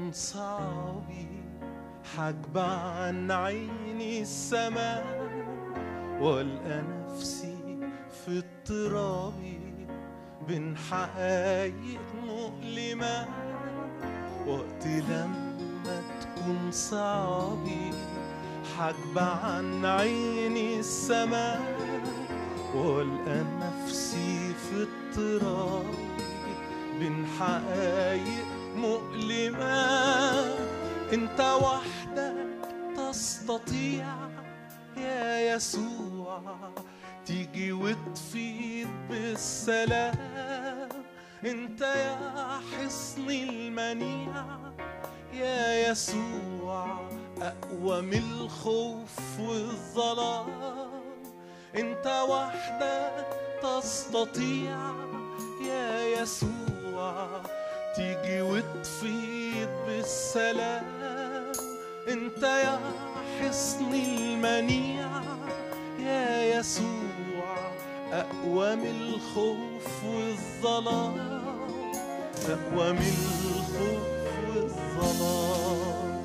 تكون صعبي حجب عن عيني السماء والقى نفسي في اضطرابي بين حقايق مؤلمة وقت لما تكون صعبي حجب عن عيني السماء والقى نفسي في اضطرابي بين حقايق مؤلمة انت وحدك تستطيع يا يسوع تيجي وتفيد بالسلام انت يا حصني المنيع يا يسوع اقوى من الخوف والظلام انت وحدك تستطيع يا يسوع تيجي وتفيض بالسلام انت يا حصني المنيع يا يسوع اقوى من الخوف والظلام اقوى من الخوف والظلام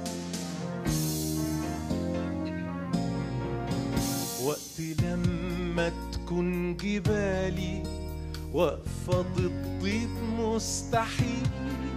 وقت لما تكون جبالي واقفة ضدي مستحيل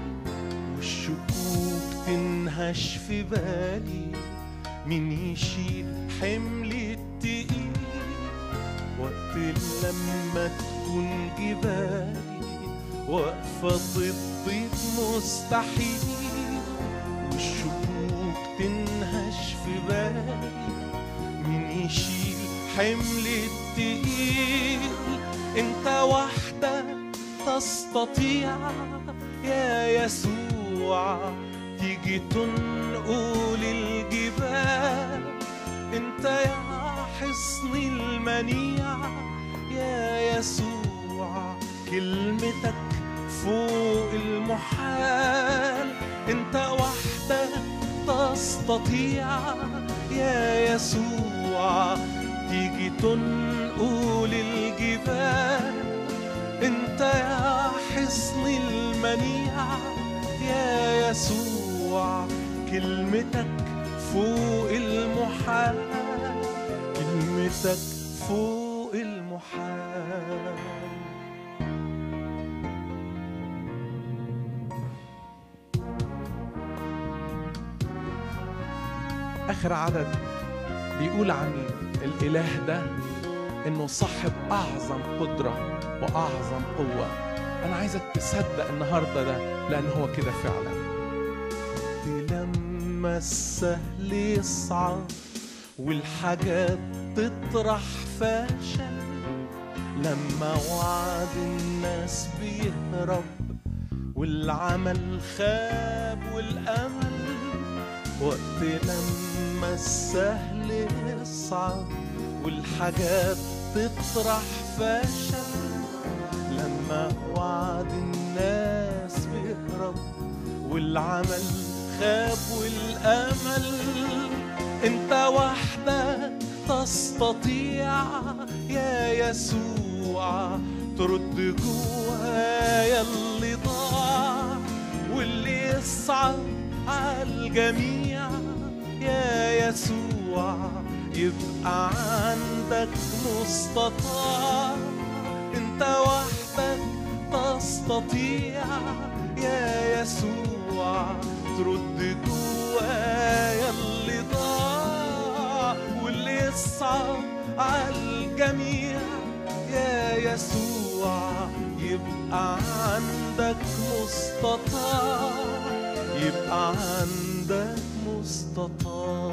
والشكوك تنهش في بالي مين يشيل حملي التقيل وقت لما تكون جبالي واقفة ضدي مستحيل والشكوك تنهش في بالي مين يشيل حمل التقيل انت وحدك تستطيع يا يسوع تيجي تنقل الجبال انت يا حصني المنيع يا يسوع كلمتك فوق المحال انت وحدك تستطيع يا يسوع تيجي تنقل الجبال انت يا حصني المنيع يا يسوع كلمتك فوق المحال كلمتك فوق المحال آخر عدد بيقول عن الإله ده إنه صاحب أعظم قدرة وأعظم قوة أنا عايزك تصدق النهاردة ده لأن هو كده فعلا لما السهل يصعب والحاجات تطرح فشل لما وعد الناس بيهرب والعمل خاب والأمل وقت لما السهل يصعب والحاجات تطرح فشل لما وعد الناس بيهرب والعمل خاب والامل انت وحدك تستطيع يا يسوع ترد جوايا اللي ضاع واللي يصعب عالجميع يا يسوع يبقى عندك مستطاع انت وحدك تستطيع يا يسوع ترد جوايا اللي ضاع واللي يصعب عالجميع يا يسوع يبقى عندك مستطاع يبقى عندك مستطاع